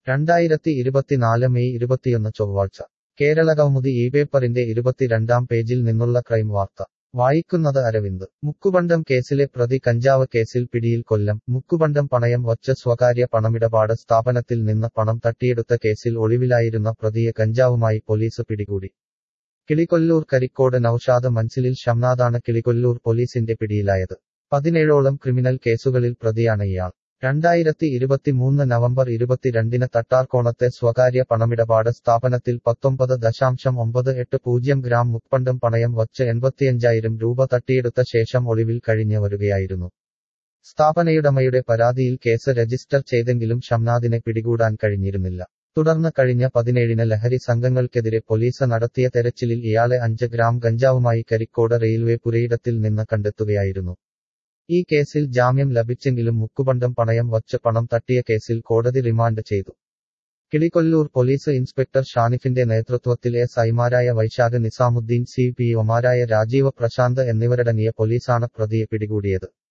രണ്ടായിരത്തി ഇരുപത്തിനാല് മെയ് ഇരുപത്തിയൊന്ന് ചൊവ്വാഴ്ച കേരള കൗമുദി ഈ പേപ്പറിന്റെ ഇരുപത്തിരണ്ടാം പേജിൽ നിന്നുള്ള ക്രൈം വാർത്ത വായിക്കുന്നത് അരവിന്ദ് മുക്കുബണ്ടം കേസിലെ പ്രതി കഞ്ചാവ് കേസിൽ പിടിയിൽ കൊല്ലം മുക്കുബണ്ടം പണയം വച്ച് സ്വകാര്യ പണമിടപാട് സ്ഥാപനത്തിൽ നിന്ന് പണം തട്ടിയെടുത്ത കേസിൽ ഒളിവിലായിരുന്ന പ്രതിയെ കഞ്ചാവുമായി പോലീസ് പിടികൂടി കിളികൊല്ലൂർ കരിക്കോട് നൌഷാദ് മൻസിലിൽ ഷംനാദാണ് കിളികൊല്ലൂർ പോലീസിന്റെ പിടിയിലായത് പതിനേഴോളം ക്രിമിനൽ കേസുകളിൽ പ്രതിയാണ് ഇയാൾ രണ്ടായിരത്തി ഇരുപത്തിമൂന്ന് നവംബർ ഇരുപത്തിരണ്ടിന് തട്ടാർക്കോണത്തെ സ്വകാര്യ പണമിടപാട് സ്ഥാപനത്തിൽ പത്തൊമ്പത് ദശാംശം ഒമ്പത് എട്ട് പൂജ്യം ഗ്രാം മുപ്പണ്ടം പണയം വച്ച് എൺപത്തിയഞ്ചായിരം രൂപ തട്ടിയെടുത്ത ശേഷം ഒളിവിൽ കഴിഞ്ഞു വരികയായിരുന്നു സ്ഥാപനയുടമയുടെ പരാതിയിൽ കേസ് രജിസ്റ്റർ ചെയ്തെങ്കിലും ഷംനാദിനെ പിടികൂടാൻ കഴിഞ്ഞിരുന്നില്ല തുടർന്ന് കഴിഞ്ഞ പതിനേഴിന് ലഹരി സംഘങ്ങൾക്കെതിരെ പോലീസ് നടത്തിയ തെരച്ചിലിൽ ഇയാളെ അഞ്ച് ഗ്രാം ഗഞ്ചാവുമായി കരിക്കോട് റെയിൽവേ പുരയിടത്തിൽ നിന്ന് കണ്ടെത്തുകയായിരുന്നു ഈ കേസിൽ ജാമ്യം ലഭിച്ചെങ്കിലും മുക്കുബണ്ടം പണയം വച്ച് പണം തട്ടിയ കേസിൽ കോടതി റിമാൻഡ് ചെയ്തു കിളികൊല്ലൂർ പോലീസ് ഇൻസ്പെക്ടർ ഷാനിഫിന്റെ നേതൃത്വത്തിൽ എസ് ഐമാരായ വൈശാഖ് നിസാമുദ്ദീൻ സി പി ഒമാരായ രാജീവ് പ്രശാന്ത് എന്നിവരടങ്ങിയ പോലീസാണ് പ്രതിയെ പിടികൂടിയത്